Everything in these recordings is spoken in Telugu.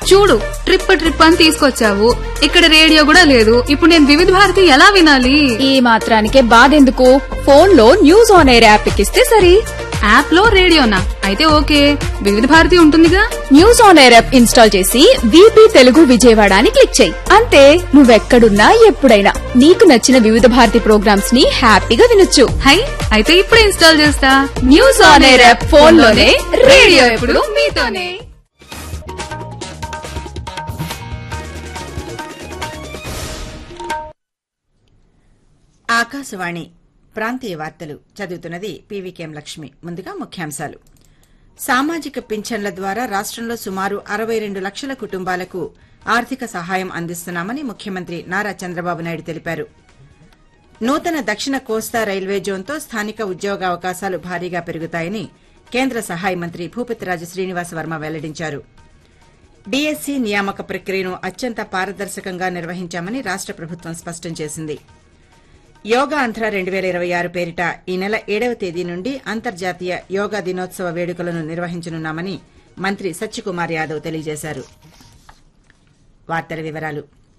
చూడు ట్రిప్ ట్రిప్ అని తీసుకొచ్చావు ఇక్కడ రేడియో కూడా లేదు ఇప్పుడు నేను వివిధ భారతి ఎలా వినాలి ఈ మాత్రానికే బాధెందుకు ఫోన్ లో న్యూస్ ఆన్ ఎయిర్ యాప్ ఎక్కిస్తే సరి యాప్ లో రేడియోనా అయితే ఓకే వివిధ భారతి ఉంటుందిగా news on air app install చేసి వీపీ తెలుగు విజయవాడ అని క్లిక్ చేయి అంతే నువ్వెక్కడున్నా ఎప్పుడైనా నీకు నచ్చిన వివిధ భారతి ప్రోగ్రామ్స్ ని హ్యాపీగా వినొచ్చు హై అయితే ఇప్పుడే ఇన్స్టాల్ చేస్తా news on air app phone లోనే రేడియో ఎప్పుడు మీతోనే ఆకాశవాణి ప్రాంతీయ వార్తలు చదువుతున్నది పీవీకేఎం లక్ష్మి ముందుగా ముఖ్యాంశాలు సామాజిక పింఛన్ల ద్వారా రాష్టంలో సుమారు అరవై రెండు లక్షల కుటుంబాలకు ఆర్థిక సహాయం అందిస్తున్నామని ముఖ్యమంత్రి నారా చంద్రబాబు నాయుడు తెలిపారు నూతన దక్షిణ కోస్తా రైల్వే జోన్తో స్థానిక ఉద్యోగావకాశాలు భారీగా పెరుగుతాయని కేంద్ర సహాయ మంత్రి భూపతిరాజు శ్రీనివాస వర్మ వెల్లడించారు డీఎస్సీ నియామక ప్రక్రియను అత్యంత పారదర్శకంగా నిర్వహించామని రాష్ట ప్రభుత్వం స్పష్టం చేసింది యోగా ఆంధ్ర రెండు వేల ఇరవై ఆరు పేరిట ఈ నెల ఏడవ తేదీ నుండి అంతర్జాతీయ యోగా దినోత్సవ వేడుకలను నిర్వహించనున్నామని మంత్రి సత్యకుమార్ యాదవ్ తెలియజేశారు వార్తల వివరాలు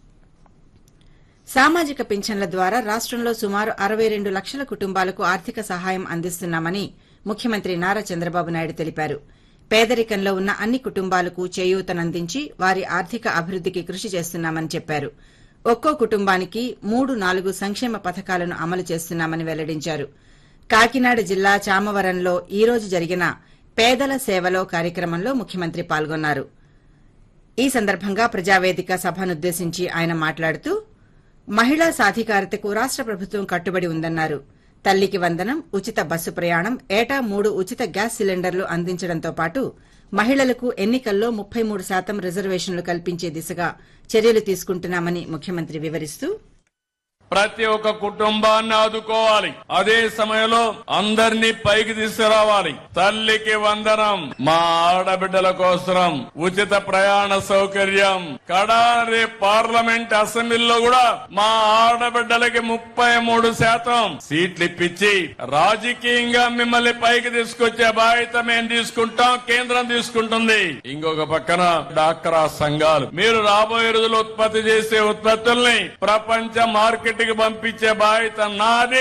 సామాజిక పింఛన్ల ద్వారా రాష్టంలో సుమారు అరవై రెండు లక్షల కుటుంబాలకు ఆర్థిక సహాయం అందిస్తున్నామని ముఖ్యమంత్రి నారా చంద్రబాబు నాయుడు తెలిపారు పేదరికంలో ఉన్న అన్ని కుటుంబాలకు చేయూతనందించి వారి ఆర్థిక అభివృద్దికి కృషి చేస్తున్నామని చెప్పారు ఒక్కో కుటుంబానికి మూడు నాలుగు సంక్షేమ పథకాలను అమలు చేస్తున్నామని వెల్లడించారు కాకినాడ జిల్లా చామవరంలో ఈ రోజు జరిగిన పేదల సేవలో కార్యక్రమంలో ముఖ్యమంత్రి పాల్గొన్నారు ఈ సందర్భంగా ప్రజావేదిక సభనుద్దేశించి ఆయన మాట్లాడుతూ మహిళా సాధికారతకు రాష్ట ప్రభుత్వం కట్టుబడి ఉందన్నారు తల్లికి వందనం ఉచిత బస్సు ప్రయాణం ఏటా మూడు ఉచిత గ్యాస్ సిలిండర్లు అందించడంతో పాటు మహిళలకు ఎన్నికల్లో ముప్పై మూడు శాతం రిజర్వేషన్లు కల్పించే దిశగా చర్యలు తీసుకుంటున్నామని ముఖ్యమంత్రి వివరిస్తూ ప్రతి ఒక్క కుటుంబాన్ని ఆదుకోవాలి అదే సమయంలో అందరినీ పైకి తీసుకురావాలి తల్లికి వందనం మా ఆడబిడ్డల కోసం ఉచిత ప్రయాణ సౌకర్యం కడారి పార్లమెంట్ అసెంబ్లీలో కూడా మా ఆడబిడ్డలకి ముప్పై మూడు శాతం సీట్లు ఇప్పించి రాజకీయంగా మిమ్మల్ని పైకి తీసుకొచ్చే బాధ్యత మేము తీసుకుంటాం కేంద్రం తీసుకుంటుంది ఇంకొక పక్కన డాక్రా సంఘాలు మీరు రాబోయే రోజులు ఉత్పత్తి చేసే ఉత్పత్తుల్ని ప్రపంచ మార్కెట్ కి పంపించే బాధ్యత నాది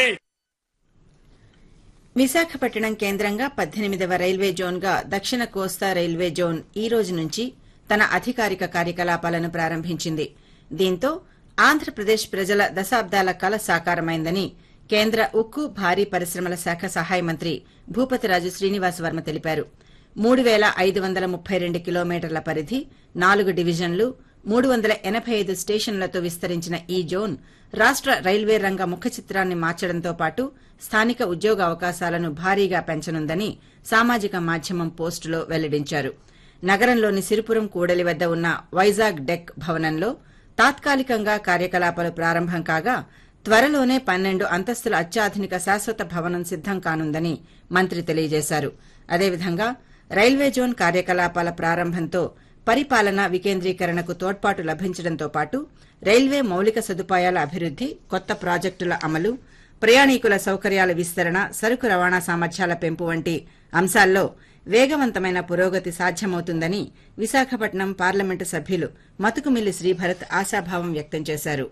విశాఖపట్నం కేంద్రంగా పద్దెనిమిదవ రైల్వే జోన్గా దక్షిణ కోస్తా రైల్వే జోన్ ఈ రోజు నుంచి తన అధికారిక కార్యకలాపాలను ప్రారంభించింది దీంతో ఆంధ్రప్రదేశ్ ప్రజల దశాబ్దాల కల సాకారమైందని కేంద్ర ఉక్కు భారీ పరిశ్రమల శాఖ సహాయ మంత్రి భూపతిరాజు శ్రీనివాస్ వర్మ తెలిపారు మూడు పేల ఐదు వందల ముప్పై రెండు కిలోమీటర్ల పరిధి నాలుగు డివిజన్లు మూడు వందల ఎనబై ఐదు స్టేషన్లతో విస్తరించిన ఈ జోన్ రాష్ట రైల్వే రంగ ముఖ చిత్రాన్ని మార్చడంతో పాటు స్థానిక ఉద్యోగ అవకాశాలను భారీగా పెంచనుందని సామాజిక మాధ్యమం పోస్టులో వెల్లడించారు నగరంలోని సిరిపురం కూడలి వద్ద ఉన్న వైజాగ్ డెక్ భవనంలో తాత్కాలికంగా కార్యకలాపాలు ప్రారంభం కాగా త్వరలోనే పన్నెండు అంతస్తుల అత్యాధునిక శాశ్వత భవనం సిద్దం కానుందని మంత్రి తెలియజేశారు అదేవిధంగా రైల్వే జోన్ కార్యకలాపాల ప్రారంభంతో పరిపాలన వికేంద్రీకరణకు తోడ్పాటు లభించడంతో పాటు రైల్వే మౌలిక సదుపాయాల అభివృద్ది కొత్త ప్రాజెక్టుల అమలు ప్రయాణికుల సౌకర్యాల విస్తరణ సరుకు రవాణా సామర్థ్యాల పెంపు వంటి అంశాల్లో వేగవంతమైన పురోగతి సాధ్యమవుతుందని విశాఖపట్నం పార్లమెంటు సభ్యులు మతుకుమిల్లి శ్రీభరత్ ఆశాభావం వ్యక్తం చేశారు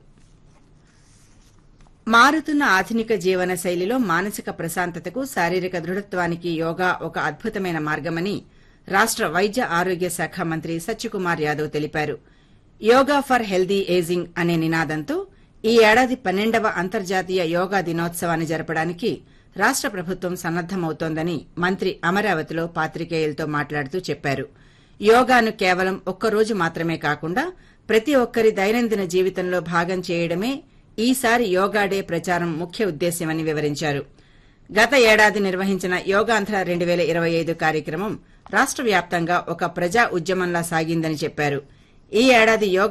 మారుతున్న ఆధునిక జీవన శైలిలో మానసిక ప్రశాంతతకు శారీరక దృఢత్వానికి యోగా ఒక అద్భుతమైన మార్గమని రాష్ట వైద్య ఆరోగ్య శాఖ మంత్రి సత్యకుమార్ యాదవ్ తెలిపారు యోగా ఫర్ హెల్దీ ఏజింగ్ అనే నినాదంతో ఈ ఏడాది పన్నెండవ అంతర్జాతీయ యోగా దినోత్సవాన్ని జరపడానికి రాష్ట ప్రభుత్వం సన్నద్దమవుతోందని మంత్రి అమరావతిలో పాత్రికేయులతో మాట్లాడుతూ చెప్పారు యోగాను కేవలం ఒక్కరోజు మాత్రమే కాకుండా ప్రతి ఒక్కరి దైనందిన జీవితంలో భాగం చేయడమే ఈసారి యోగా డే ప్రచారం ముఖ్య ఉద్దేశ్యమని వివరించారు గత ఏడాది నిర్వహించిన యోగాంధ్ర రెండు వేల ఇరవై ఐదు కార్యక్రమం రాష్ట వ్యాప్తంగా ఒక ప్రజా ఉద్యమంలా సాగిందని చెప్పారు ఈ ఏడాది యోగా